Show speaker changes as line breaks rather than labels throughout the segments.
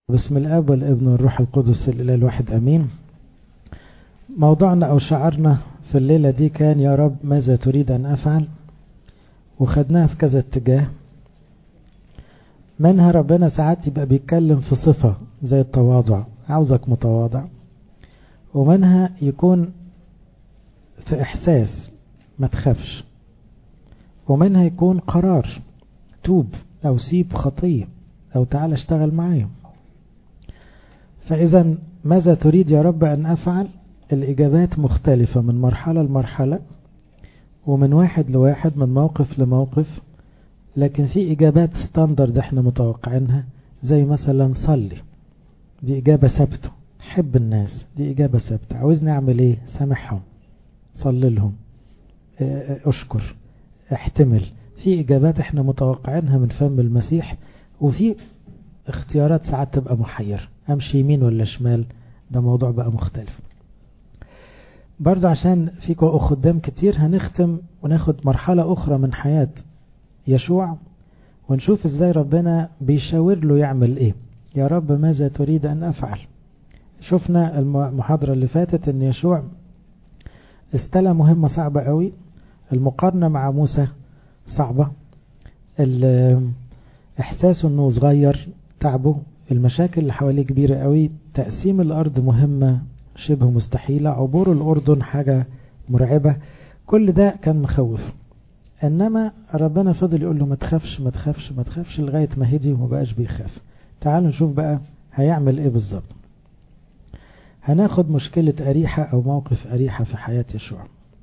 بسم الاب والابن والروح القدس الاله الواحد امين موضوعنا او شعارنا في الليله دي كان يا رب ماذا تريد ان افعل وخدناها في كذا اتجاه منها ربنا ساعات يبقى بيتكلم في صفه زي التواضع عاوزك متواضع ومنها يكون في احساس ما تخافش ومنها يكون قرار توب او سيب خطيه او تعال اشتغل معايا فإذا ماذا تريد يا رب أن أفعل الإجابات مختلفة من مرحلة لمرحلة ومن واحد لواحد من موقف لموقف لكن في إجابات ستاندرد احنا متوقعينها زي مثلا صلي دي إجابة ثابتة حب الناس دي إجابة ثابتة عاوزني أعمل إيه سامحهم صلي لهم أشكر احتمل في إجابات احنا متوقعينها من فم المسيح وفي اختيارات ساعات تبقى محير امشي يمين ولا شمال ده موضوع بقى مختلف برضه عشان فيكم خدام كتير هنختم وناخد مرحلة أخرى من حياة يشوع ونشوف ازاي ربنا بيشاور له يعمل ايه يا رب ماذا تريد أن أفعل شفنا المحاضرة اللي فاتت ان يشوع استلم مهمة صعبة قوي المقارنة مع موسى صعبة احساسه انه صغير تعبه المشاكل اللي حواليه كبيرة قوي تقسيم الأرض مهمة شبه مستحيلة عبور الأردن حاجة مرعبة كل ده كان مخوف إنما ربنا فضل يقول له ما تخافش ما تخافش ما تخافش لغاية ما هدي وما بقاش بيخاف تعالوا نشوف بقى هيعمل ايه بالظبط هناخد مشكلة أريحة أو موقف أريحة في حياة يشوع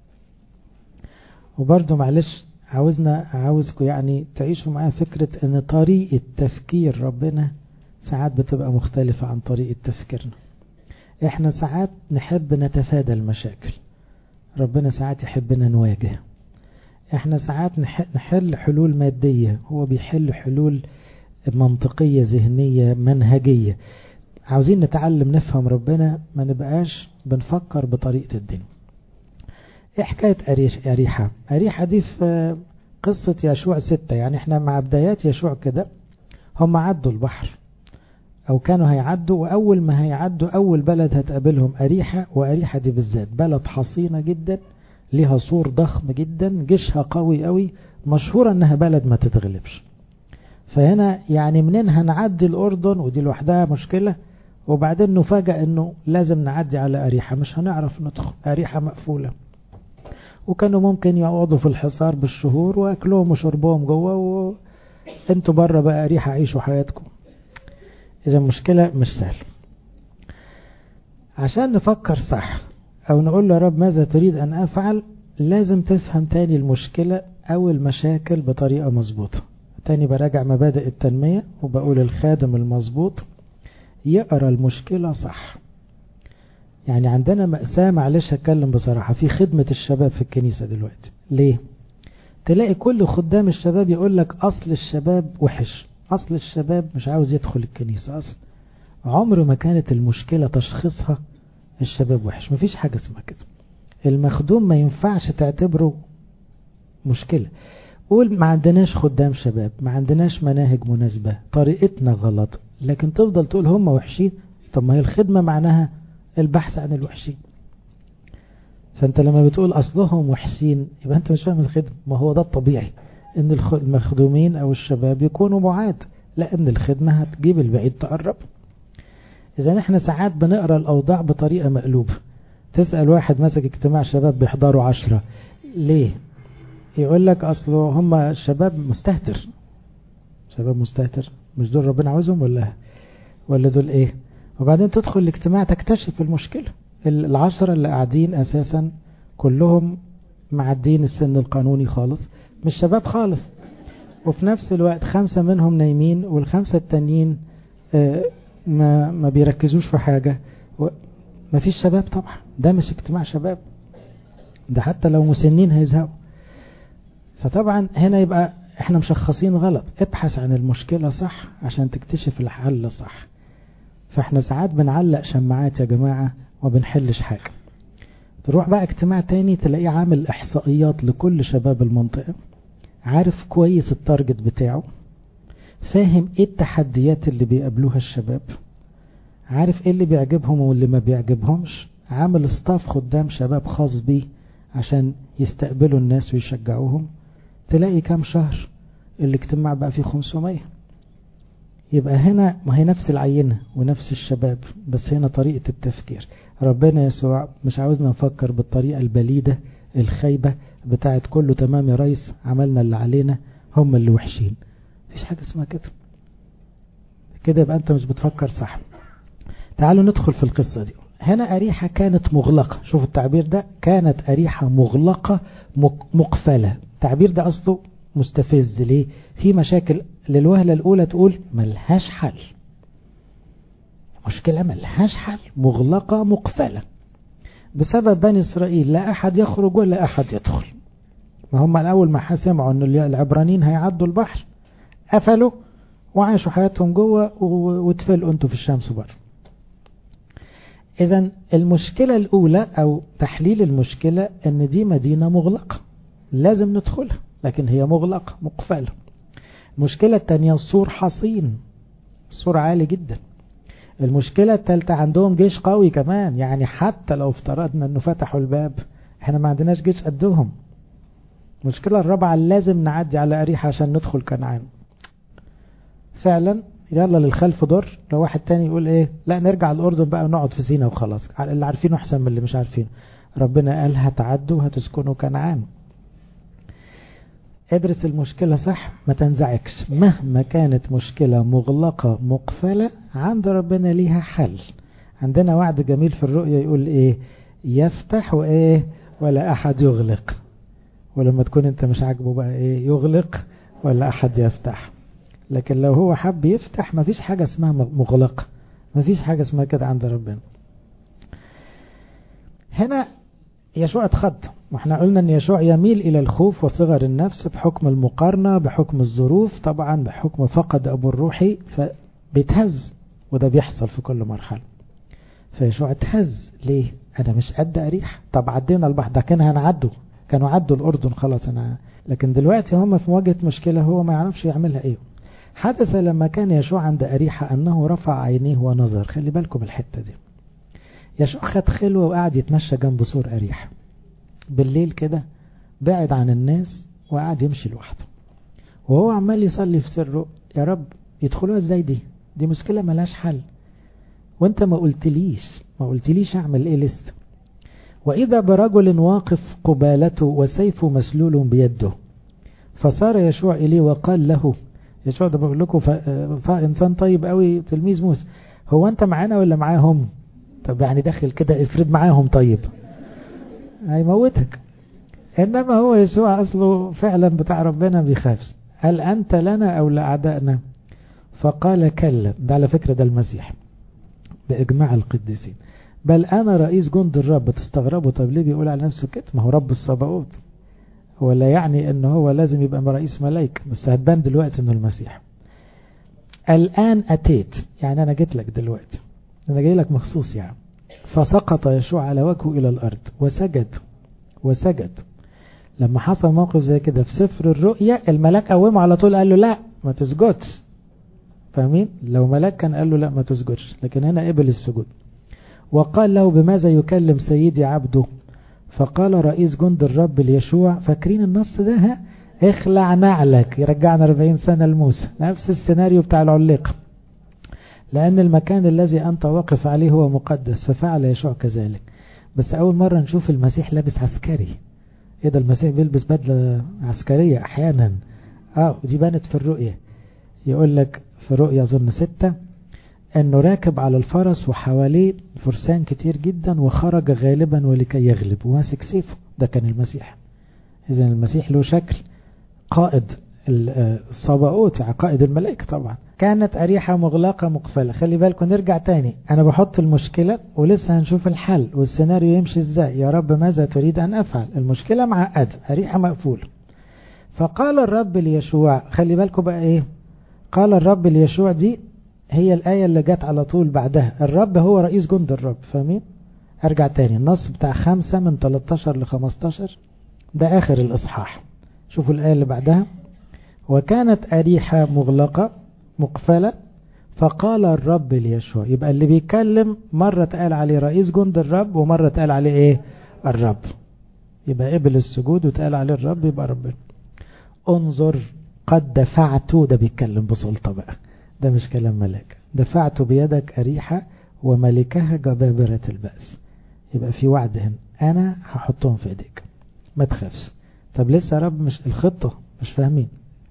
وبرضه معلش عاوزنا عاوزكم يعني تعيشوا معايا فكرة ان طريقة تفكير ربنا ساعات بتبقى مختلفة عن طريقة تفكيرنا احنا ساعات نحب نتفادى المشاكل ربنا ساعات يحبنا نواجه احنا ساعات نحل حلول مادية هو بيحل حلول منطقية ذهنية منهجية عاوزين نتعلم نفهم ربنا ما نبقاش بنفكر بطريقة الدنيا ايه حكاية أريحة أريحة دي في قصة يشوع ستة يعني احنا مع بدايات يشوع كده هم عدوا البحر او كانوا هيعدوا واول ما هيعدوا اول بلد هتقابلهم اريحة واريحة دي بالذات بلد حصينة جدا ليها سور ضخم جدا جيشها قوي قوي مشهورة انها بلد ما تتغلبش فهنا يعني منين هنعدي الاردن ودي لوحدها مشكلة وبعدين نفاجأ انه لازم نعدي على اريحة مش هنعرف ندخل اريحة مقفولة وكانوا ممكن يقعدوا في الحصار بالشهور واكلهم وشربهم جوه وانتوا بره بقى اريحة عيشوا حياتكم إذا مشكلة مش سهل عشان نفكر صح أو نقول له رب ماذا تريد أن أفعل لازم تفهم تاني المشكلة أو المشاكل بطريقة مظبوطة تاني براجع مبادئ التنمية وبقول الخادم المظبوط يقرأ المشكلة صح يعني عندنا مأساة معلش هتكلم بصراحة في خدمة الشباب في الكنيسة دلوقتي ليه تلاقي كل خدام الشباب يقول لك أصل الشباب وحش أصل الشباب مش عاوز يدخل الكنيسة أصلا عمر ما كانت المشكلة تشخيصها الشباب وحش مفيش حاجة اسمها كده المخدوم ما ينفعش تعتبره مشكلة قول ما عندناش خدام شباب ما عندناش مناهج مناسبة طريقتنا غلط لكن تفضل تقول هم وحشين طب ما هي الخدمة معناها البحث عن الوحشين فانت لما بتقول اصلهم وحشين يبقى انت مش فاهم الخدمة ما هو ده الطبيعي ان المخدومين او الشباب يكونوا بعاد لان الخدمة هتجيب البعيد تقرب اذا احنا ساعات بنقرأ الاوضاع بطريقة مقلوبة تسأل واحد ماسك اجتماع شباب بيحضروا عشرة ليه يقول لك اصله هم الشباب مستهتر شباب مستهتر مش دول ربنا عاوزهم ولا ولا دول ايه وبعدين تدخل الاجتماع تكتشف المشكلة العشرة اللي قاعدين اساسا كلهم معدين السن القانوني خالص مش شباب خالص وفي نفس الوقت خمسة منهم نايمين والخمسة التانيين ما ما بيركزوش في حاجة ما فيش شباب طبعا ده مش اجتماع شباب ده حتى لو مسنين هيزهقوا فطبعا هنا يبقى احنا مشخصين غلط ابحث عن المشكلة صح عشان تكتشف الحل صح فاحنا ساعات بنعلق شماعات يا جماعة وبنحلش حاجة تروح بقى اجتماع تاني تلاقيه عامل احصائيات لكل شباب المنطقة عارف كويس التارجت بتاعه فاهم ايه التحديات اللي بيقابلوها الشباب عارف ايه اللي بيعجبهم واللي ما بيعجبهمش عامل ستاف خدام شباب خاص بيه عشان يستقبلوا الناس ويشجعوهم تلاقي كام شهر الاجتماع بقى فيه 500 يبقى هنا ما هي نفس العينة ونفس الشباب بس هنا طريقة التفكير ربنا يسوع مش عاوزنا نفكر بالطريقة البليدة الخايبة بتاعت كله تمام يا ريس عملنا اللي علينا هم اللي وحشين مفيش حاجة اسمها كده كده يبقى انت مش بتفكر صح تعالوا ندخل في القصة دي هنا أريحة كانت مغلقة شوف التعبير ده كانت أريحة مغلقة مقفلة التعبير ده أصله مستفز ليه في مشاكل للوهلة الأولى تقول ملهاش حل مشكلة ملهاش حل مغلقة مقفلة بسبب بني إسرائيل لا أحد يخرج ولا أحد يدخل ما هم الأول ما سمعوا أن العبرانيين هيعدوا البحر قفلوا وعاشوا حياتهم جوه واتفلقوا انتوا في الشمس بره إذا المشكلة الأولى أو تحليل المشكلة أن دي مدينة مغلقة لازم ندخلها لكن هي مغلقة مقفلة المشكلة الثانية السور حصين السور عالي جدا المشكلة الثالثة عندهم جيش قوي كمان يعني حتى لو افترضنا أنه فتحوا الباب احنا ما عندناش جيش قدهم المشكلة الرابعة لازم نعدي على أريحة عشان ندخل كنعان فعلا يلا للخلف ضر لو واحد تاني يقول ايه لا نرجع الأردن بقى ونقعد في سينا وخلاص اللي عارفينه أحسن من اللي مش عارفينه ربنا قال هتعدوا هتسكنوا كنعان ادرس المشكلة صح ما تنزعكش مهما كانت مشكلة مغلقة مقفلة عند ربنا ليها حل عندنا وعد جميل في الرؤية يقول ايه يفتح وايه ولا احد يغلق ولما تكون انت مش عاجبه بقى ايه يغلق ولا احد يفتح لكن لو هو حب يفتح ما فيش حاجة اسمها مغلقة ما فيش حاجة اسمها كده عند ربنا هنا يشوع اتخض واحنا قلنا ان يشوع يميل الى الخوف وصغر النفس بحكم المقارنة بحكم الظروف طبعا بحكم فقد ابو الروحي فبيتهز وده بيحصل في كل مرحلة فيشوع اتهز ليه انا مش قد اريح طب عدينا البحر ده كان هنعدوا كانوا عدوا الاردن خلاص انا لكن دلوقتي هم في مواجهة مشكلة هو ما يعرفش يعملها ايه حدث لما كان يشوع عند أريحة أنه رفع عينيه ونظر خلي بالكم الحتة دي يشوع خد خلوة وقعد يتمشى جنب سور أريحة بالليل كده بعد عن الناس وقعد يمشي لوحده وهو عمال يصلي في سره يا رب يدخلوها ازاي دي دي مشكلة ملاش حل وانت ما قلتليش ما قلتليش اعمل ايه لسه واذا برجل واقف قبالته وسيفه مسلول بيده فصار يشوع اليه وقال له يشوع ده بقول لكم فانسان طيب قوي تلميذ موسى هو انت معانا ولا معاهم طب يعني داخل كده افرض معاهم طيب هيموتك انما هو يسوع اصله فعلا بتاع ربنا بيخافش هل انت لنا او لاعدائنا فقال كلا ده على فكرة ده المسيح باجماع القديسين بل انا رئيس جند الرب تستغربوا طب ليه بيقول على نفسه كده ما هو رب الصباوت هو لا يعني ان هو لازم يبقى رئيس ملايكة بس هتبان دلوقتي انه المسيح الان اتيت يعني انا جيت لك دلوقتي انا جاي لك مخصوص يعني فسقط يشوع على وجهه الى الارض وسجد وسجد لما حصل موقف زي كده في سفر الرؤيا الملاك قومه على طول قال له لا ما تسجدش فاهمين لو ملاك كان قال له لا ما تسجدش لكن هنا قبل السجود وقال له بماذا يكلم سيدي عبده فقال رئيس جند الرب ليشوع فاكرين النص ده ها اخلع نعلك يرجعنا 40 سنة لموسى نفس السيناريو بتاع العليقة لأن المكان الذي أنت واقف عليه هو مقدس ففعل يشوع كذلك بس أول مرة نشوف المسيح لابس عسكري إيه ده المسيح بيلبس بدلة عسكرية أحيانا آه دي بانت في الرؤية يقول لك في رؤية أظن ستة أنه راكب على الفرس وحواليه فرسان كتير جدا وخرج غالبا ولكي يغلب وماسك سيفه ده كان المسيح إذا المسيح له شكل قائد الصباؤوت قائد الملائكة طبعا كانت أريحة مغلقة مقفلة خلي بالكم نرجع تاني أنا بحط المشكلة ولسه هنشوف الحل والسيناريو يمشي إزاي يا رب ماذا تريد أن أفعل المشكلة معقدة أريحة مقفولة فقال الرب ليشوع خلي بالكم بقى إيه قال الرب ليشوع دي هي الآية اللي جت على طول بعدها الرب هو رئيس جند الرب فاهمين أرجع تاني النص بتاع خمسة من 13 ل 15 ده آخر الإصحاح شوفوا الآية اللي بعدها وكانت أريحة مغلقة مقفلة فقال الرب ليشوع يبقى اللي بيتكلم مرة اتقال عليه رئيس جند الرب ومرة اتقال عليه ايه الرب يبقى قبل السجود واتقال عليه الرب يبقى ربنا انظر قد دفعت ده بيتكلم بسلطة بقى ده مش كلام ملاك دفعت بيدك أريحة وملكها جبابرة البأس يبقى في وعد هنا أنا هحطهم في إيديك ما تخافش طب لسه يا رب مش الخطة مش فاهمين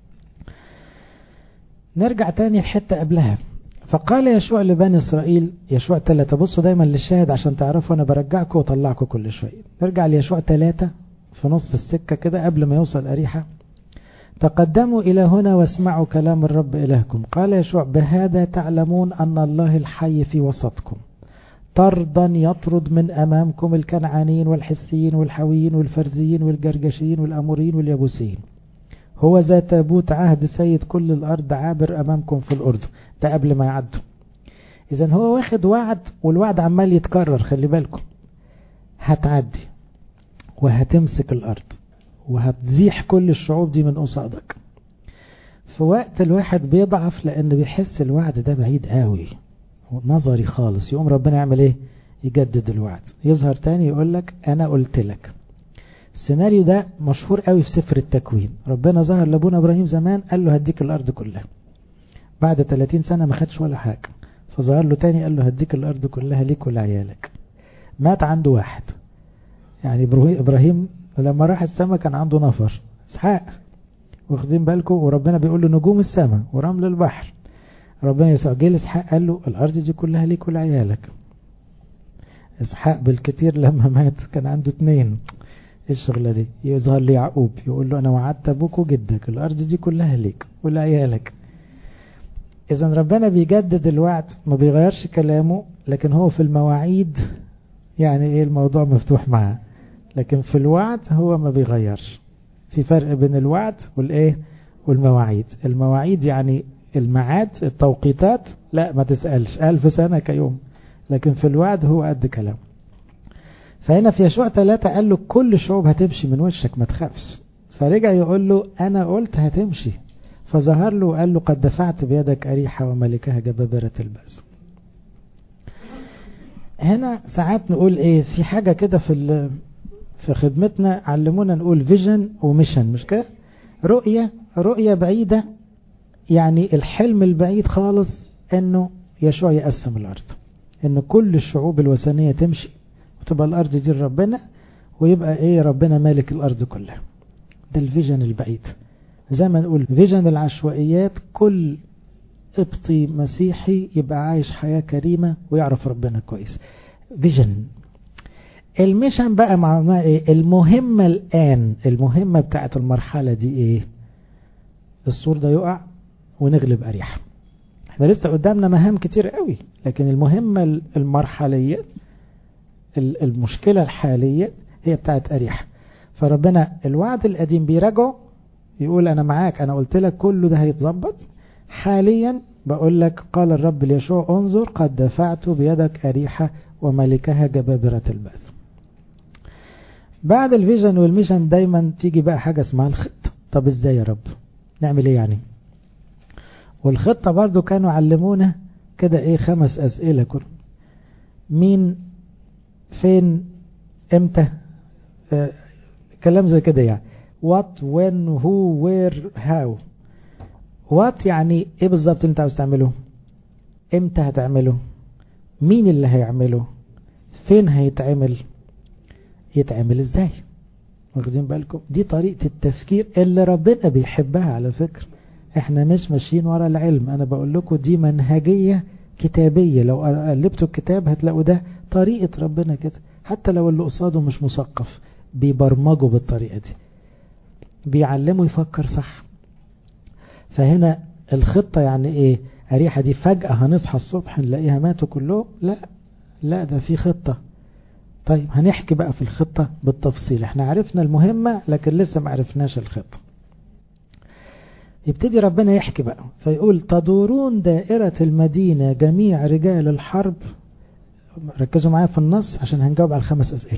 نرجع تاني الحتة قبلها فقال يشوع لبني إسرائيل يشوع ثلاثة بصوا دايما للشاهد عشان تعرفوا أنا برجعكم وطلعكم كل شوية نرجع ليشوع ثلاثة في نص السكة كده قبل ما يوصل أريحة تقدموا إلى هنا واسمعوا كلام الرب إلهكم قال يشوع بهذا تعلمون أن الله الحي في وسطكم طردا يطرد من أمامكم الكنعانيين والحثيين والحويين والفرزيين والجرجشيين والأموريين واليبوسيين هو ذا تابوت عهد سيد كل الأرض عابر أمامكم في الأردن ده قبل ما يعدوا إذا هو واخد وعد والوعد عمال يتكرر خلي بالكم هتعدي وهتمسك الأرض وهتزيح كل الشعوب دي من قصادك في وقت الواحد بيضعف لأن بيحس الوعد ده بعيد قوي نظري خالص يقوم ربنا يعمل ايه يجدد الوعد يظهر تاني يقول لك أنا قلت لك السيناريو ده مشهور قوي في سفر التكوين ربنا ظهر لابونا ابراهيم زمان قال له هديك الارض كلها بعد 30 سنة ما خدش ولا حاجة فظهر له تاني قال له هديك الارض كلها ليك ولعيالك مات عنده واحد يعني ابراهيم لما راح السماء كان عنده نفر اسحاق واخدين بالكم وربنا بيقول له نجوم السماء ورمل البحر ربنا يسوع جه لاسحاق قال له الارض دي كلها ليك ولعيالك اسحاق بالكتير لما مات كان عنده اتنين الشغلة دي يظهر لي يعقوب يقول له أنا وعدت أبوك وجدك الأرض دي كلها ليك ولعيالك إذا ربنا بيجدد الوعد ما بيغيرش كلامه لكن هو في المواعيد يعني إيه الموضوع مفتوح معاه لكن في الوعد هو ما بيغيرش في فرق بين الوعد والإيه والمواعيد المواعيد يعني الميعاد التوقيتات لا ما تسألش ألف سنة كيوم لكن في الوعد هو قد كلامه فهنا في يشوع ثلاثة قال له كل الشعوب هتمشي من وشك ما تخافش فرجع يقول له أنا قلت هتمشي فظهر له وقال له قد دفعت بيدك أريحة وملكها جبابرة البأس هنا ساعات نقول ايه في حاجة كده في في خدمتنا علمونا نقول فيجن وميشن مش كده رؤية رؤية بعيدة يعني الحلم البعيد خالص انه يشوع يقسم الارض ان كل الشعوب الوثنية تمشي وتبقى الارض دي ربنا ويبقى ايه ربنا مالك الارض كلها ده الفيجن البعيد زي ما نقول فيجن العشوائيات كل قبطي مسيحي يبقى عايش حياة كريمة ويعرف ربنا كويس فيجن الميشن بقى مع ايه المهمة الآن المهمة بتاعت المرحلة دي ايه السور ده يقع ونغلب أريحة احنا لسه قدامنا مهام كتير قوي لكن المهمة المرحلية المشكلة الحالية هي بتاعت أريحة فربنا الوعد القديم بيراجعه يقول أنا معاك أنا قلت لك كله ده هيتظبط حاليا بقول لك قال الرب ليشوع انظر قد دفعت بيدك أريحة وملكها جبابرة البأس بعد الفيجن والميشن دايما تيجي بقى حاجة اسمها الخطة طب ازاي يا رب نعمل ايه يعني والخطة برضو كانوا علمونا كده ايه خمس اسئلة كل مين فين امتى آه كلام زي كده يعني what when who where how what يعني ايه بالظبط انت عاوز تعمله امتى هتعمله مين اللي هيعمله فين هيتعمل يتعمل ازاي واخدين بالكم دي طريقة التفكير اللي ربنا بيحبها على فكرة احنا مش ماشيين ورا العلم انا بقول لكم دي منهجية كتابية لو قلبتوا الكتاب هتلاقوا ده طريقة ربنا كده حتى لو اللي قصاده مش مثقف بيبرمجوا بالطريقة دي بيعلموا يفكر صح فهنا الخطة يعني ايه أريحة دي فجأة هنصحى الصبح نلاقيها ماتوا كلهم لا لا ده في خطة طيب هنحكي بقى في الخطة بالتفصيل احنا عرفنا المهمة لكن لسه ما عرفناش الخطة يبتدي ربنا يحكي بقى فيقول تدورون دائرة المدينة جميع رجال الحرب ركزوا معايا في النص عشان هنجاوب على الخمس أسئلة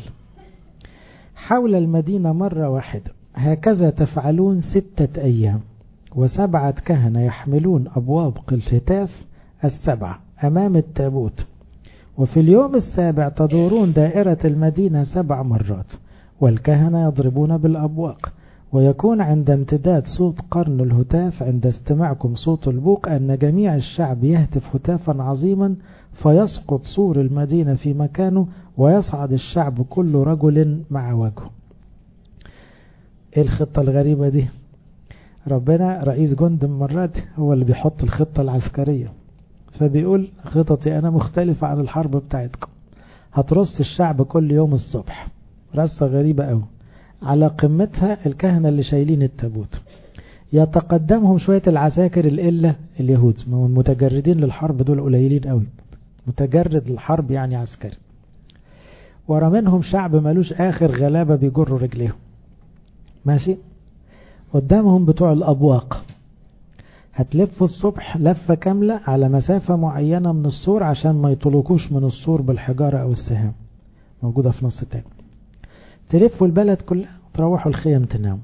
حول المدينة مرة واحدة هكذا تفعلون ستة أيام وسبعة كهنة يحملون أبواب الهتاف السبعة أمام التابوت وفي اليوم السابع تدورون دائرة المدينة سبع مرات والكهنة يضربون بالأبواق ويكون عند امتداد صوت قرن الهتاف عند استماعكم صوت البوق أن جميع الشعب يهتف هتافا عظيما فيسقط سور المدينة في مكانه ويصعد الشعب كل رجل مع وجهه ايه الخطة الغريبة دي ربنا رئيس جند المرة دي هو اللي بيحط الخطة العسكرية فبيقول خططي أنا مختلفة عن الحرب بتاعتكم هترص الشعب كل يوم الصبح رصة غريبة أوي على قمتها الكهنة اللي شايلين التابوت يتقدمهم شوية العساكر الإلة اليهود المتجردين للحرب دول قليلين قوي متجرد للحرب يعني عسكري ورا منهم شعب ملوش آخر غلابة بيجروا رجليهم ماشي قدامهم بتوع الأبواق هتلفوا الصبح لفة كاملة على مسافة معينة من السور عشان ما يطلقوش من السور بالحجارة أو السهام موجودة في نص تاني تلفوا البلد كلها وتروحوا الخيم تناموا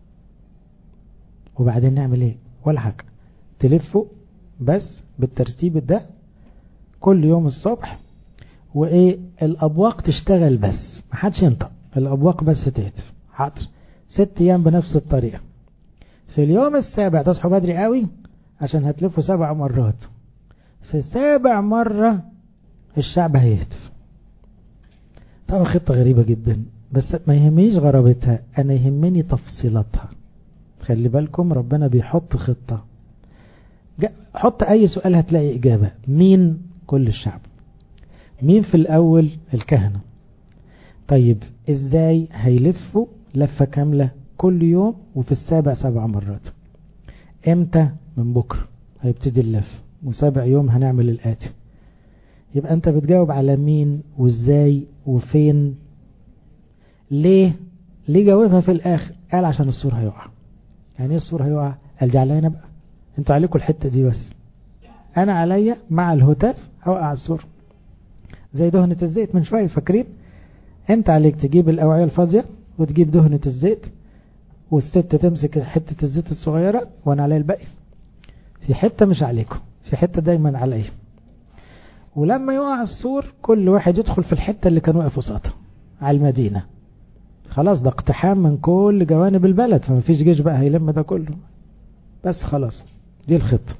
وبعدين نعمل ايه ولا حاجة تلفوا بس بالترتيب ده كل يوم الصبح وايه الابواق تشتغل بس محدش ينطق الابواق بس تهتف حاضر ست ايام بنفس الطريقة في اليوم السابع تصحوا بدري قوي عشان هتلفوا سبع مرات في سابع مرة الشعب هيهتف طبعا خطة غريبة جدا بس ما يهمنيش غرابتها انا يهمني تفصيلاتها خلي بالكم ربنا بيحط خطة حط اي سؤال هتلاقي اجابة مين كل الشعب مين في الاول الكهنة طيب ازاي هيلفوا لفة كاملة كل يوم وفي السابع سبع مرات امتى من بكرة هيبتدي اللف وسابع يوم هنعمل الاتي يبقى انت بتجاوب على مين وازاي وفين ليه ليه جاوبها في الاخر قال عشان السور هيقع يعني ايه السور هيقع قال دي عليا انا بقى انتوا عليكم الحته دي بس انا عليا مع الهتاف هوقع السور زي دهنة الزيت من شوية فاكرين انت عليك تجيب الاوعية الفاضية وتجيب دهنة الزيت والست تمسك حتة الزيت الصغيرة وانا عليا الباقي في حتة مش عليكم في حتة دايما عليا ولما يقع السور كل واحد يدخل في الحتة اللي كان واقف وسطها على المدينة خلاص ده اقتحام من كل جوانب البلد فما فيش جيش بقى هيلم ده كله بس خلاص دي الخطة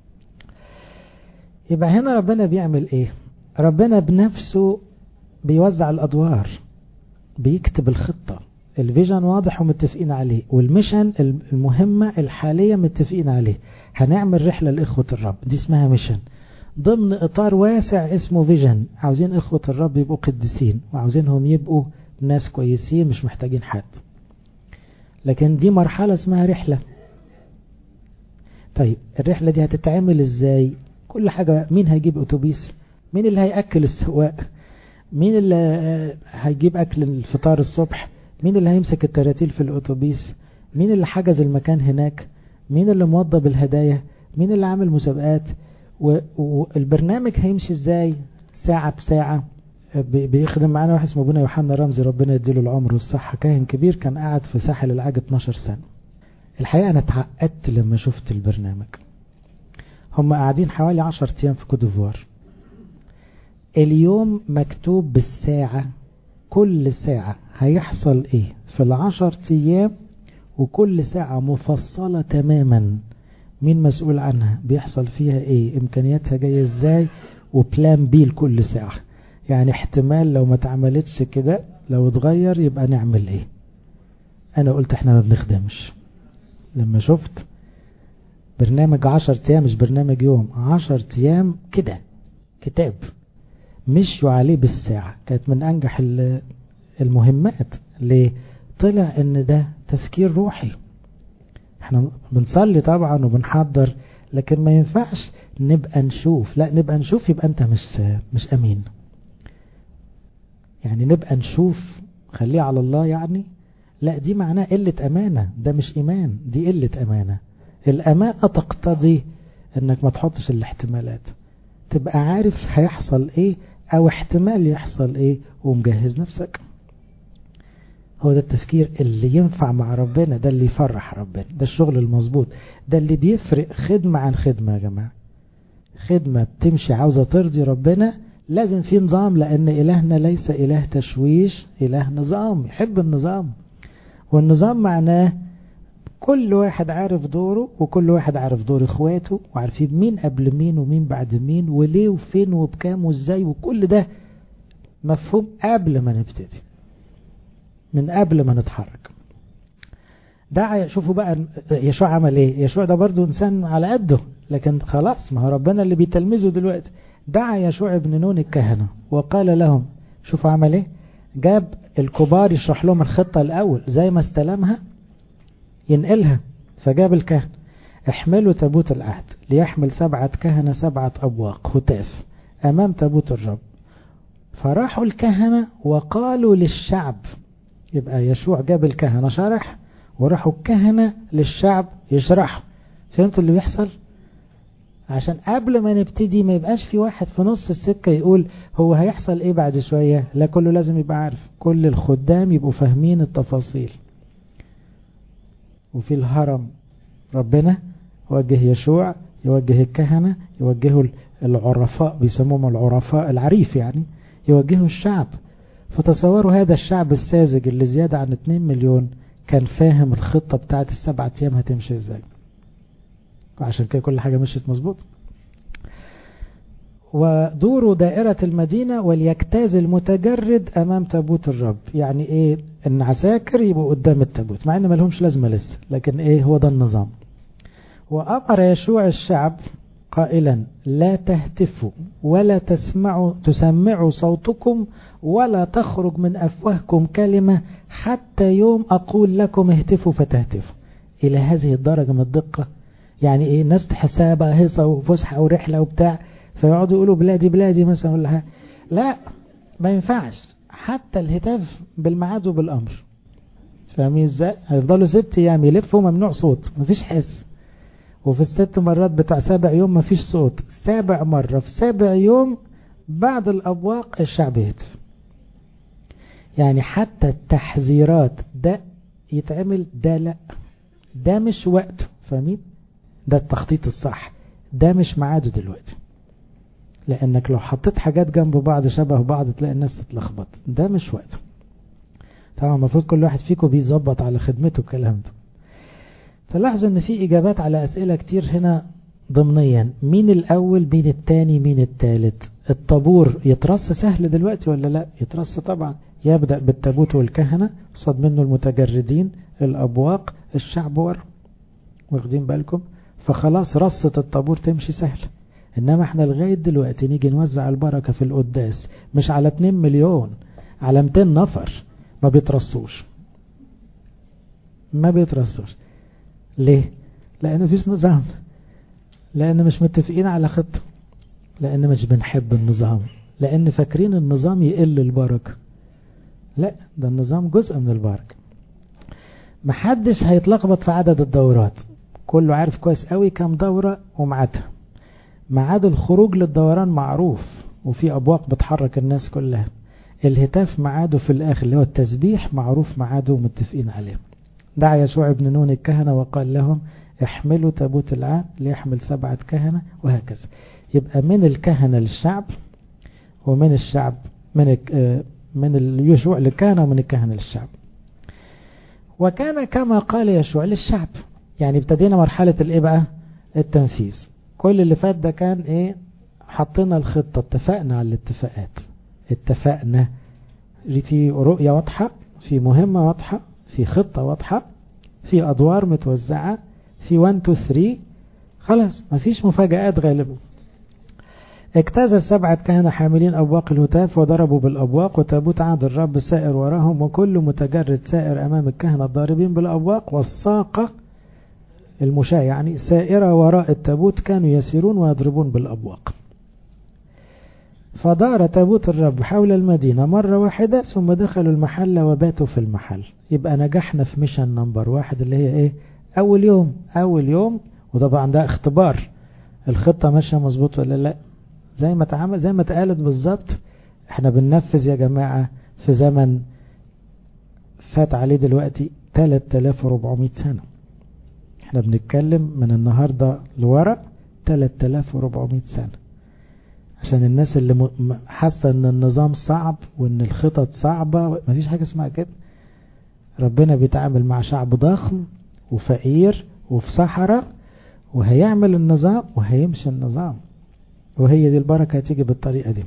يبقى هنا ربنا بيعمل ايه ربنا بنفسه بيوزع الادوار بيكتب الخطة الفيجن واضح ومتفقين عليه والميشن المهمة الحالية متفقين عليه هنعمل رحلة لإخوة الرب دي اسمها ميشن ضمن إطار واسع اسمه فيجن عاوزين إخوة الرب يبقوا قديسين وعاوزينهم يبقوا ناس كويسين مش محتاجين حد لكن دي مرحلة اسمها رحلة طيب الرحلة دي هتتعمل ازاي كل حاجة مين هيجيب اتوبيس مين اللي هيأكل السواق مين اللي هيجيب أكل الفطار الصبح مين اللي هيمسك التراتيل في الأتوبيس مين اللي حجز المكان هناك مين اللي موضب الهدايا مين اللي عامل مسابقات والبرنامج هيمشي ازاي ساعة بساعة بيخدم معانا واحد اسمه ابونا يوحنا رمزي ربنا يديله العمر والصحة كاهن كبير كان قاعد في ساحل العاج 12 سنة الحقيقة انا اتعقدت لما شفت البرنامج هم قاعدين حوالي 10 ايام في كوديفوار اليوم مكتوب بالساعة كل ساعة هيحصل ايه في العشر ايام وكل ساعة مفصلة تماما مين مسؤول عنها بيحصل فيها ايه امكانياتها جاية ازاي وبلان بي لكل ساعة يعني احتمال لو ما اتعملتش كده لو اتغير يبقى نعمل ايه انا قلت احنا ما بنخدمش لما شفت برنامج عشر ايام مش برنامج يوم عشر ايام كده كتاب مشوا عليه بالساعة كانت من انجح المهمات ليه طلع ان ده تفكير روحي احنا بنصلي طبعا وبنحضر لكن ما ينفعش نبقى نشوف لا نبقى نشوف يبقى انت مش مش امين يعني نبقى نشوف خليه على الله يعني لا دي معناه قلة امانة ده مش ايمان دي قلة امانة الامانة تقتضي انك ما تحطش الاحتمالات تبقى عارف هيحصل ايه او احتمال يحصل ايه ومجهز نفسك هو ده التفكير اللي ينفع مع ربنا ده اللي يفرح ربنا ده الشغل المظبوط ده اللي بيفرق خدمة عن خدمة يا جماعة خدمة بتمشي عاوزة ترضي ربنا لازم في نظام لأن إلهنا ليس إله تشويش إله نظام يحب النظام والنظام معناه كل واحد عارف دوره وكل واحد عارف دور اخواته وعارفين مين قبل مين ومين بعد مين وليه وفين وبكام وازاي وكل ده مفهوم قبل ما نبتدي من قبل ما نتحرك دعا شوفوا بقى يشوع عمل ايه يشوع ده برضو انسان على قده لكن خلاص ما هو ربنا اللي بيتلمذه دلوقتي دعا يشوع ابن نون الكهنة وقال لهم شوفوا عمل ايه جاب الكبار يشرح لهم الخطة الاول زي ما استلمها ينقلها فجاب الكهنة احملوا تابوت العهد ليحمل سبعة كهنة سبعة أبواق هتاف أمام تابوت الرب فراحوا الكهنة وقالوا للشعب يبقى يشوع جاب الكهنة شرح وراحوا الكهنة للشعب يشرحوا فهمتوا اللي بيحصل عشان قبل ما نبتدي ما يبقاش في واحد في نص السكة يقول هو هيحصل ايه بعد شوية لا كله لازم يبقى عارف كل الخدام يبقوا فاهمين التفاصيل وفي الهرم ربنا يوجه يشوع يوجه الكهنة يوجهوا العرفاء بيسموهم العرفاء العريف يعني يوجهوا الشعب فتصوروا هذا الشعب الساذج اللي زيادة عن 2 مليون كان فاهم الخطة بتاعت السبعة أيام هتمشي ازاي وعشان كده كل حاجة مشيت مظبوط ودوروا دائرة المدينة وليجتاز المتجرد أمام تابوت الرب يعني إيه إن عساكر يبقوا قدام التابوت مع إن ملهمش لازمة لسه لكن إيه هو ده النظام وأمر يشوع الشعب قائلا لا تهتفوا ولا تسمعوا تسمعوا صوتكم ولا تخرج من أفواهكم كلمة حتى يوم أقول لكم اهتفوا فتهتفوا إلى هذه الدرجة من الدقة يعني إيه الناس تحسها بقى هيصة وفسحة ورحلة وبتاع فيقعدوا يقولوا بلادي بلادي مثلا ولا حاجة لا ما ينفعش حتى الهتاف بالميعاد وبالأمر فاهمين ازاي هيفضلوا ست ايام يلفوا ممنوع صوت مفيش حس وفي الست مرات بتاع سابع يوم مفيش صوت سابع مرة في سابع يوم بعد الأبواق الشعب يهتف يعني حتى التحذيرات ده يتعمل ده لا ده مش وقته فاهمين ده التخطيط الصح ده مش ميعاده دلوقتي لانك لو حطيت حاجات جنب بعض شبه بعض تلاقي الناس تتلخبط ده مش وقته طبعا المفروض كل واحد فيكم بيظبط على خدمته الكلام ده فلاحظوا ان في اجابات على اسئلة كتير هنا ضمنيا مين الاول مين التاني مين التالت الطابور يترص سهل دلوقتي ولا لا يترص طبعا يبدأ بالتابوت والكهنة صد منه المتجردين الابواق الشعب ورا واخدين بالكم فخلاص رصة الطابور تمشي سهل انما احنا لغاية دلوقتي نيجي نوزع البركة في القداس مش على 2 مليون على 200 نفر ما بيترصوش ما بيترصوش ليه لان مفيش نظام لان مش متفقين على خطة لان مش بنحب النظام لان فاكرين النظام يقل البركة لا ده النظام جزء من البركة محدش هيتلخبط في عدد الدورات كله عارف كويس قوي كام دورة ومعادها ميعاد الخروج للدوران معروف وفي أبواق بتحرك الناس كلها الهتاف ميعاده في الآخر اللي هو التسبيح معروف ميعاده ومتفقين عليه دعا يسوع ابن نون الكهنة وقال لهم احملوا تابوت العهد ليحمل سبعة كهنة وهكذا يبقى من الكهنة للشعب ومن الشعب من من يشوع للكهنة ومن الكهنة للشعب وكان كما قال يشوع للشعب يعني ابتدينا مرحلة الايه بقى التنفيذ كل اللي فات ده كان ايه حطينا الخطة اتفقنا على الاتفاقات اتفقنا في رؤية واضحة في مهمة واضحة في خطة واضحة في أدوار متوزعة في 1 2 3 خلاص مفيش مفاجآت غالبا اجتاز السبعة كهنة حاملين أبواق الهتاف وضربوا بالأبواق وتابوت عهد الرب سائر وراهم وكل متجرد سائر أمام الكهنة الضاربين بالأبواق والساقة المشاة يعني سائرة وراء التابوت كانوا يسيرون ويضربون بالأبواق فدار تابوت الرب حول المدينة مرة واحدة ثم دخلوا المحل وباتوا في المحل يبقى نجحنا في ميشن نمبر واحد اللي هي ايه اول يوم اول يوم وطبعا ده اختبار الخطة ماشية مظبوط ولا لا زي ما اتعمل زي ما اتقالت بالظبط احنا بننفذ يا جماعة في زمن فات عليه دلوقتي 3400 سنة احنا بنتكلم من النهاردة لورا 3400 سنة عشان الناس اللي حاسة ان النظام صعب وان الخطط صعبة مفيش حاجة اسمها كده ربنا بيتعامل مع شعب ضخم وفقير وفي صحراء وهيعمل النظام وهيمشي النظام وهي دي البركة هتيجي بالطريقة دي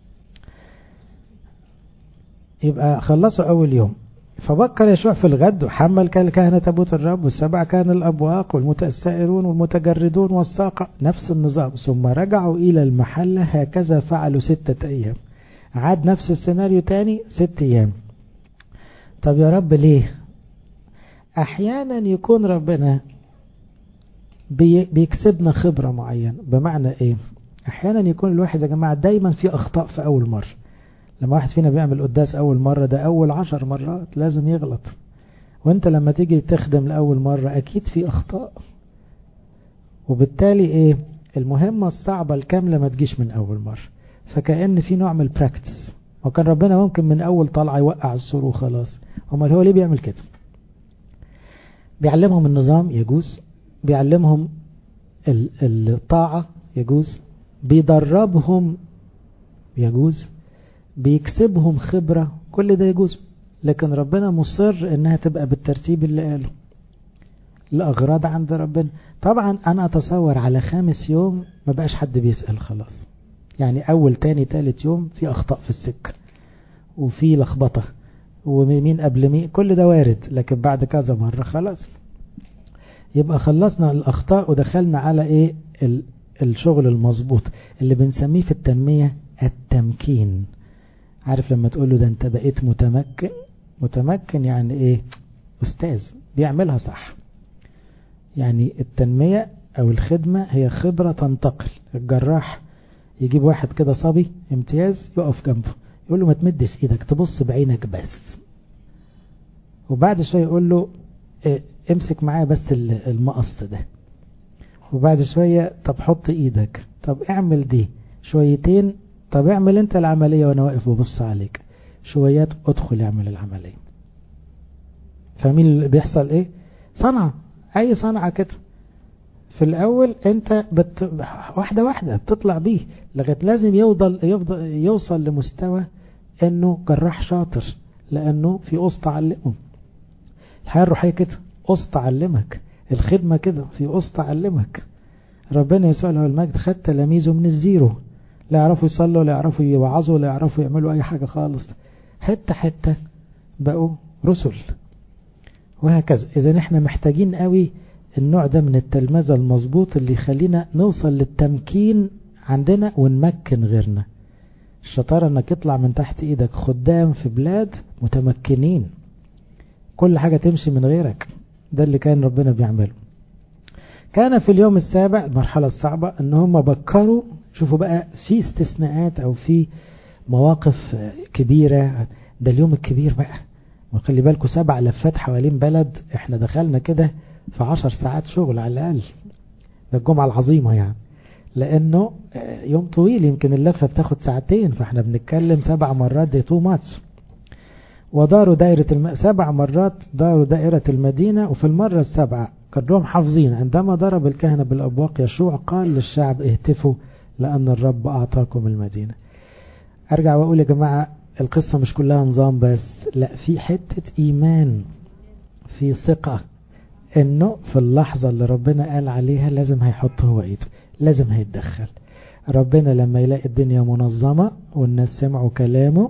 يبقى خلصوا أول يوم فبكر يشوع في الغد وحمل كهنة تابوت الرب والسبع كان الأبواق والمتسائرون والمتجردون والساقة نفس النظام ثم رجعوا إلى المحلة هكذا فعلوا ستة أيام عاد نفس السيناريو تاني ست أيام طب يا رب ليه أحيانا يكون ربنا بي بيكسبنا خبرة معينة بمعنى إيه أحيانا يكون الواحد يا جماعة دايما في أخطاء في أول مرة لما واحد فينا بيعمل قداس أول مرة ده أول عشر مرات لازم يغلط وانت لما تيجي تخدم لأول مرة أكيد في أخطاء وبالتالي إيه المهمة الصعبة الكاملة ما تجيش من أول مرة فكأن في نوع من البراكتس وكان ربنا ممكن من أول طلعة يوقع السور وخلاص امال هو ليه بيعمل كده بيعلمهم النظام يجوز بيعلمهم الطاعة يجوز بيدربهم يجوز بيكسبهم خبرة كل ده يجوز لكن ربنا مصر انها تبقى بالترتيب اللي قاله الأغراض عند ربنا طبعا أنا أتصور على خامس يوم ما بقاش حد بيسأل خلاص يعني أول تاني تالت يوم في أخطاء في السكة وفي لخبطة ومين قبل مين كل ده وارد لكن بعد كذا مرة خلاص يبقى خلصنا الأخطاء ودخلنا على إيه الشغل المظبوط اللي بنسميه في التنمية التمكين عارف لما تقول له ده انت بقيت متمكن متمكن يعني ايه استاذ بيعملها صح يعني التنمية او الخدمة هي خبرة تنتقل الجراح يجيب واحد كده صبي امتياز يقف جنبه يقول له ما تمدش ايدك تبص بعينك بس وبعد شوية يقول له إيه امسك معايا بس المقص ده وبعد شوية طب حط ايدك طب اعمل دي شويتين طب اعمل انت العملية وانا واقف وبص عليك شويات ادخل اعمل العملية فاهمين اللي بيحصل ايه صنعة اي صنعة كده في الاول انت بت... واحدة واحدة بتطلع بيه لغاية لازم يفضل يفضل يوصل لمستوى انه جراح شاطر لانه في قسط علمه الحياة الروحية كده قسط علمك الخدمة كده في قسط علمك ربنا يسوع له المجد خد تلاميذه من الزيرو لا يعرفوا يصلوا لا يعرفوا يوعظوا لا يعرفوا يعملوا اي حاجة خالص حتة حتة بقوا رسل وهكذا اذا احنا محتاجين قوي النوع ده من التلمذة المظبوط اللي يخلينا نوصل للتمكين عندنا ونمكن غيرنا الشطارة انك يطلع من تحت ايدك خدام في بلاد متمكنين كل حاجة تمشي من غيرك ده اللي كان ربنا بيعمله كان في اليوم السابع المرحلة الصعبة ان هم بكروا شوفوا بقى في استثناءات او في مواقف كبيرة ده اليوم الكبير بقى وخلي بالكم سبع لفات حوالين بلد احنا دخلنا كده في عشر ساعات شغل على الأقل ده الجمعة العظيمة يعني لأنه يوم طويل يمكن اللفة بتاخد ساعتين فاحنا بنتكلم سبع مرات دي تو ماتش وداروا دائرة الم... سبع مرات داروا دائرة المدينة وفي المرة السابعة كانوا حافظين عندما ضرب الكهنة بالأبواق يشوع قال للشعب اهتفوا لأن الرب أعطاكم المدينة أرجع وأقول يا جماعة القصة مش كلها نظام بس لا في حتة إيمان في ثقة انه في اللحظة اللي ربنا قال عليها لازم هيحط هو ايده لازم هيتدخل ربنا لما يلاقي الدنيا منظمة والناس سمعوا كلامه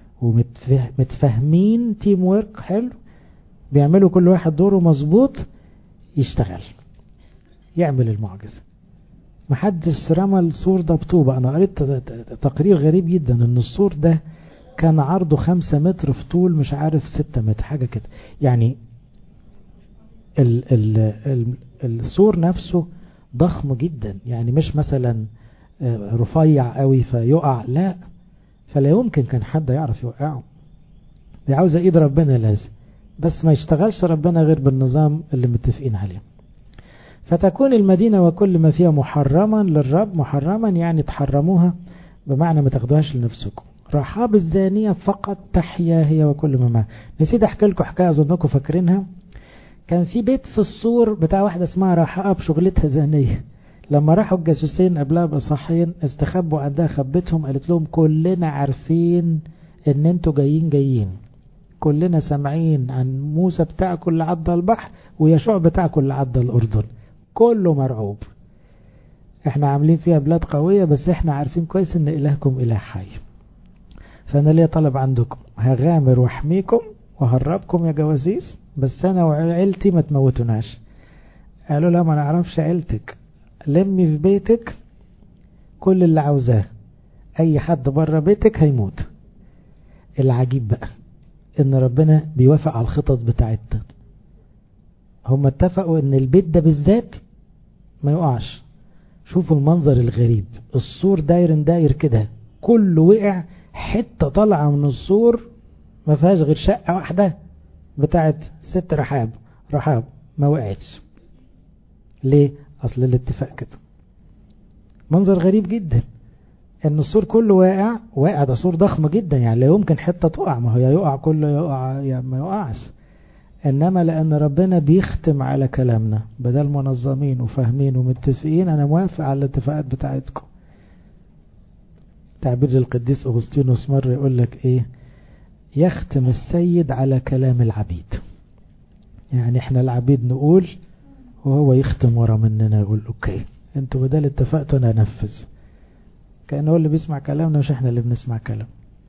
ومتفاهمين تيم ورك حلو بيعملوا كل واحد دوره مظبوط يشتغل يعمل المعجزة محدش رمى السور ده بطوبة انا قريت تقرير غريب جدا ان السور ده كان عرضه خمسة متر في طول مش عارف ستة متر حاجة كده يعني ال ال ال السور نفسه ضخم جدا يعني مش مثلا رفيع قوي فيقع لا فلا يمكن كان حد يعرف يوقعه دي عاوزة ايد ربنا لازم بس ما يشتغلش ربنا غير بالنظام اللي متفقين عليه فتكون المدينة وكل ما فيها محرما للرب محرما يعني تحرموها بمعنى ما تاخدوهاش لنفسكم رحاب الزانية فقط تحيا هي وكل ما معها نسيت احكي لكم حكاية اظنكم فاكرينها كان في بيت في السور بتاع واحدة اسمها رحاب شغلتها زانية لما راحوا الجاسوسين قبلها بصحين استخبوا عندها خبتهم قالت لهم كلنا عارفين ان انتوا جايين جايين كلنا سامعين عن موسى بتاعكم اللي عدى البحر ويشوع بتاعكم اللي عدى الأردن كله مرعوب احنا عاملين فيها بلاد قوية بس احنا عارفين كويس ان إلهكم إله حي فأنا ليا طلب عندكم هغامر واحميكم وهربكم يا جواسيس بس أنا وعيلتي ما تموتوناش قالوا لا ما نعرفش عيلتك لمي في بيتك كل اللي عاوزاه أي حد بره بيتك هيموت العجيب بقى ان ربنا بيوافق على الخطط بتاعتنا هم اتفقوا ان البيت ده بالذات ما يقعش شوفوا المنظر الغريب السور داير داير كده كله وقع حتة طالعة من السور ما فيهاش غير شقة واحدة بتاعت ست رحاب رحاب ما وقعتش ليه اصل الاتفاق كده منظر غريب جدا ان السور كله واقع واقع ده سور ضخم جدا يعني لا يمكن حته تقع ما هو يا يقع كله يقع يا ما يقعش انما لان ربنا بيختم على كلامنا بدل منظمين وفاهمين ومتفقين انا موافق على الاتفاقات بتاعتكم تعبير القديس اغسطينوس مره يقول لك ايه يختم السيد على كلام العبيد يعني احنا العبيد نقول وهو يختم ورا مننا يقول اوكي انتوا بدل اتفقتوا انا انفذ كأنه هو اللي بيسمع كلامنا مش احنا اللي بنسمع كلام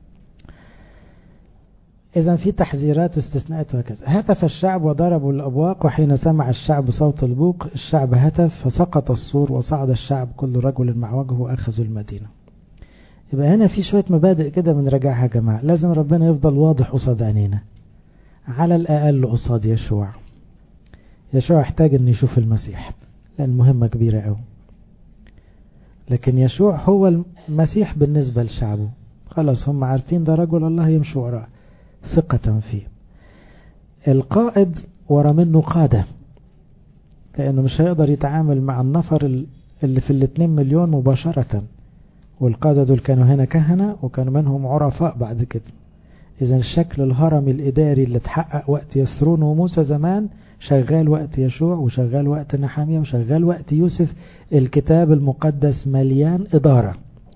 إذا في تحذيرات واستثناءات وهكذا هتف الشعب وضربوا الأبواق وحين سمع الشعب صوت البوق الشعب هتف فسقط السور وصعد الشعب كل رجل مع وجهه وأخذوا المدينة يبقى هنا في شوية مبادئ كده بنراجعها يا جماعة لازم ربنا يفضل واضح قصاد عينينا على الأقل قصاد يشوع يشوع يحتاج أن يشوف المسيح لأن مهمة كبيرة أوي لكن يشوع هو المسيح بالنسبة لشعبه خلاص هم عارفين ده رجل الله يمشي وراه ثقة فيه القائد ورا منه قادة لأنه مش هيقدر يتعامل مع النفر اللي في الاتنين مليون مباشرة والقادة دول كانوا هنا كهنة وكانوا منهم عرفاء بعد كده إذا الشكل الهرمي الإداري اللي اتحقق وقت يسرون وموسى زمان شغال وقت يشوع وشغال وقت نحامية وشغال وقت يوسف الكتاب المقدس مليان إدارة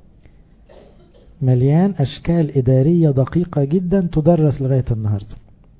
مليان أشكال إدارية دقيقة جدا تدرس لغاية النهاردة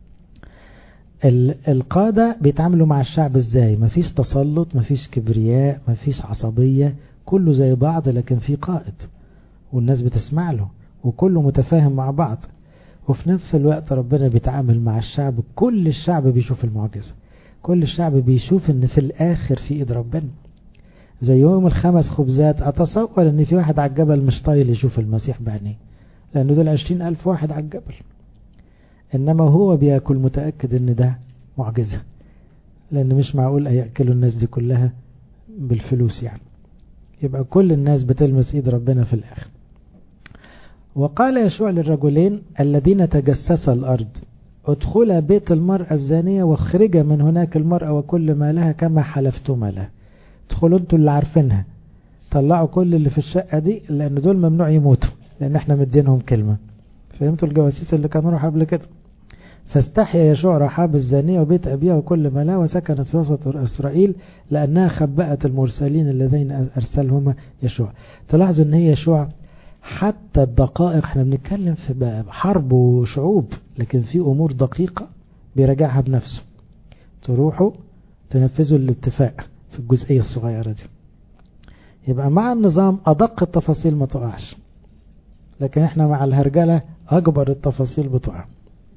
القادة بيتعاملوا مع الشعب ازاي مفيش تسلط مفيش كبرياء مفيش عصبية كله زي بعض لكن في قائد والناس بتسمع له وكله متفاهم مع بعض وفي نفس الوقت ربنا بيتعامل مع الشعب كل الشعب بيشوف المعجزة كل الشعب بيشوف ان في الاخر في ايد ربنا زي يوم الخمس خبزات اتصور ان في واحد على الجبل مش طايل يشوف المسيح بعينيه لانه دول عشرين الف واحد على الجبل انما هو بياكل متأكد ان ده معجزة لان مش معقول يأكلوا الناس دي كلها بالفلوس يعني يبقى كل الناس بتلمس ايد ربنا في الاخر وقال يشوع للرجلين الذين تجسس الارض ادخلا بيت المرأة الزانية واخرجا من هناك المرأة وكل ما لها كما حلفتما لها ادخلوا انتوا اللي عارفينها طلعوا كل اللي في الشقة دي لان دول ممنوع يموتوا لان احنا مدينهم كلمة فهمتوا الجواسيس اللي كانوا راحوا قبل كده فاستحيا يشوع رحاب الزانية وبيت أبيها وكل ما لها وسكنت في وسط إسرائيل لأنها خبأت المرسلين الذين أرسلهما يشوع تلاحظوا أن هي يشوع حتى الدقائق احنا بنتكلم في حرب وشعوب لكن في أمور دقيقة بيراجعها بنفسه تروحوا تنفذوا الاتفاق في الجزئية الصغيرة دي يبقى مع النظام أدق التفاصيل ما تقعش لكن احنا مع الهرجلة أكبر التفاصيل بتقع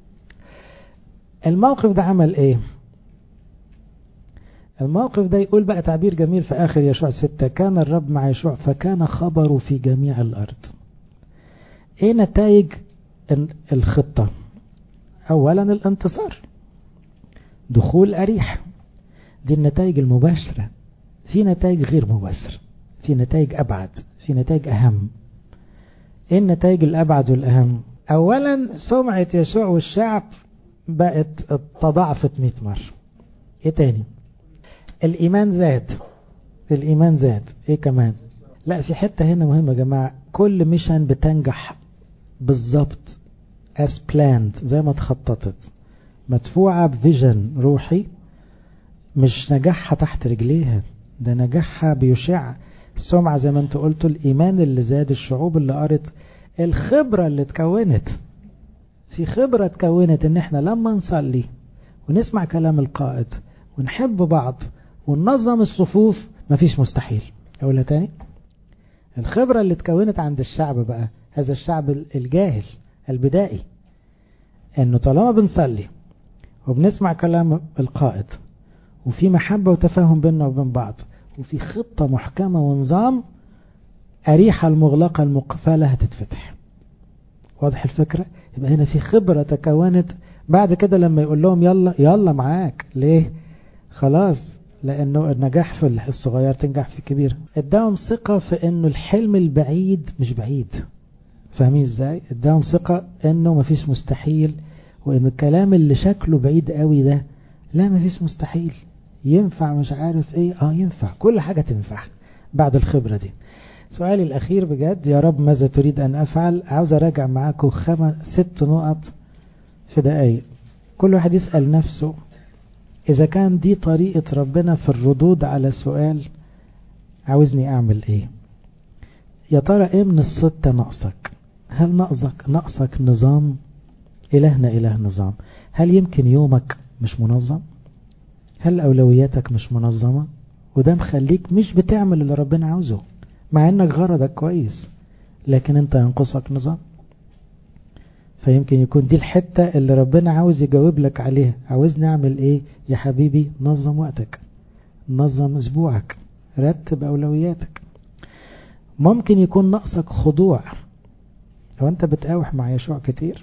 الموقف ده عمل ايه الموقف ده يقول بقى تعبير جميل في آخر يشوع ستة كان الرب مع يشوع فكان خبره في جميع الأرض ايه نتائج الخطة اولا الانتصار دخول أريح دي النتائج المباشرة في نتائج غير مباشرة في نتائج أبعد في نتائج أهم ايه النتائج الأبعد والأهم أولا سمعة يشوع والشعب بقت تضاعفت 100 مرة ايه تاني الإيمان زاد الإيمان زاد ايه كمان لا في حتة هنا مهمة يا جماعة كل ميشن بتنجح بالظبط as planned زي ما تخططت مدفوعة بفيجن روحي مش نجاحها تحت رجليها ده نجاحها بيشع السمعة زي ما انت قلت الإيمان اللي زاد الشعوب اللي قرت الخبرة اللي اتكونت في خبرة اتكونت ان احنا لما نصلي ونسمع كلام القائد ونحب بعض وننظم الصفوف مفيش مستحيل اقولها تاني الخبرة اللي اتكونت عند الشعب بقى هذا الشعب الجاهل البدائي انه طالما بنصلي وبنسمع كلام القائد وفي محبة وتفاهم بيننا وبين بعض وفي خطة محكمة ونظام أريحة المغلقة المقفلة هتتفتح واضح الفكرة يبقى هنا في خبرة تكونت بعد كده لما يقول لهم يلا يلا معاك ليه خلاص لأنه النجاح في الصغير تنجح في الكبير اداهم ثقة في أنه الحلم البعيد مش بعيد فاهمين ازاي اداهم ثقة أنه مفيش مستحيل وأن الكلام اللي شكله بعيد قوي ده لا مفيش مستحيل ينفع مش عارف ايه اه ينفع كل حاجة تنفع بعد الخبرة دي سؤالي الأخير بجد يا رب ماذا تريد أن أفعل عاوز أراجع معاكم خمس ست نقط في دقايق كل واحد يسأل نفسه إذا كان دي طريقة ربنا في الردود على سؤال عاوزني أعمل إيه يا ترى إيه من الستة ناقصك هل ناقصك ناقصك نظام إلهنا إله نظام هل يمكن يومك مش منظم هل أولوياتك مش منظمة وده مخليك مش بتعمل اللي ربنا عاوزه مع انك غرضك كويس لكن انت ينقصك نظام فيمكن يكون دي الحتة اللي ربنا عاوز يجاوب لك عليها عاوزني اعمل ايه يا حبيبي نظم وقتك نظم اسبوعك رتب اولوياتك ممكن يكون ناقصك خضوع هو انت بتقاوح مع يشوع كتير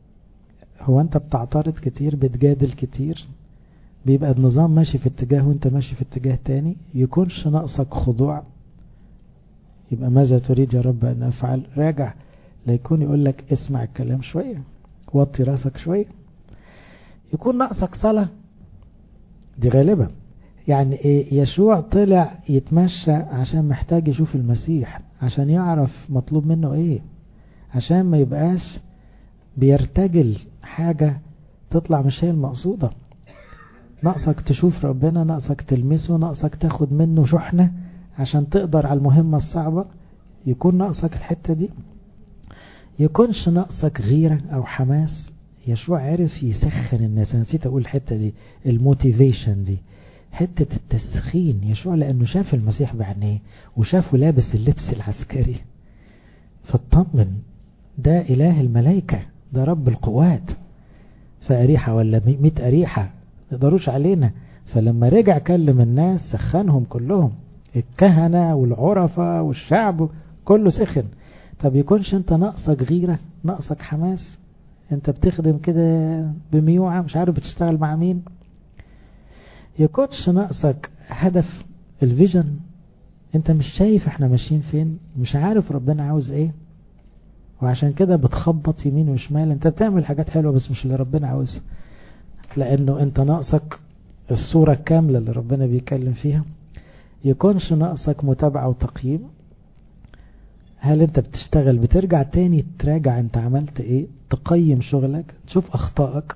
هو انت بتعترض كتير بتجادل كتير بيبقى النظام ماشي في اتجاه وانت ماشي في اتجاه تاني يكونش ناقصك خضوع يبقى ماذا تريد يا رب أن أفعل راجع لا يكون يقول لك اسمع الكلام شوية وطي راسك شوية يكون ناقصك صلاة دي غالبا يعني ايه يشوع طلع يتمشى عشان محتاج يشوف المسيح عشان يعرف مطلوب منه ايه عشان ما يبقاش بيرتجل حاجة تطلع مش هي المقصودة ناقصك تشوف ربنا ناقصك تلمسه ناقصك تاخد منه شحنة عشان تقدر على المهمة الصعبة يكون ناقصك الحتة دي يكونش ناقصك غيرة او حماس يشوع عرف يسخن الناس انا نسيت اقول الحتة دي الموتيفيشن دي حتة التسخين يشوع لانه شاف المسيح بعينيه وشافه لابس اللبس العسكري فاطمن ده اله الملائكة ده رب القوات فأريحة ولا مئة أريحة يقدروش علينا فلما رجع كلم الناس سخنهم كلهم الكهنة والعرفة والشعب كله سخن طب يكونش انت ناقصك غيرة ناقصك حماس انت بتخدم كده بميوعة مش عارف بتشتغل مع مين يكونش ناقصك هدف الفيجن انت مش شايف احنا ماشيين فين مش عارف ربنا عاوز ايه وعشان كده بتخبط يمين وشمال انت بتعمل حاجات حلوة بس مش اللي ربنا عاوزها لانه انت ناقصك الصورة الكاملة اللي ربنا بيتكلم فيها يكونش ناقصك متابعة وتقييم هل انت بتشتغل بترجع تاني تراجع انت عملت ايه تقيم شغلك تشوف اخطائك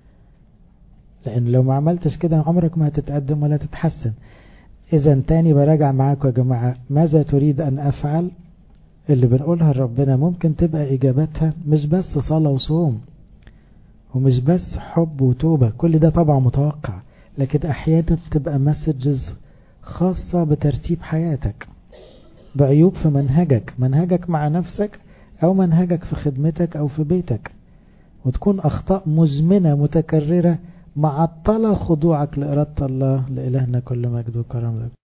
لان لو ما عملتش كده عمرك ما هتتقدم ولا تتحسن اذا تاني براجع معاكم يا جماعة ماذا تريد ان افعل اللي بنقولها لربنا ممكن تبقى اجابتها مش بس صلاة وصوم ومش بس حب وتوبة كل ده طبعا متوقع لكن احيانا تبقى مسجز خاصة بترتيب حياتك بعيوب في منهجك منهجك مع نفسك او منهجك في خدمتك او في بيتك وتكون اخطاء مزمنة متكررة معطلة خضوعك لإرادة الله لإلهنا كل مجد وكرم لك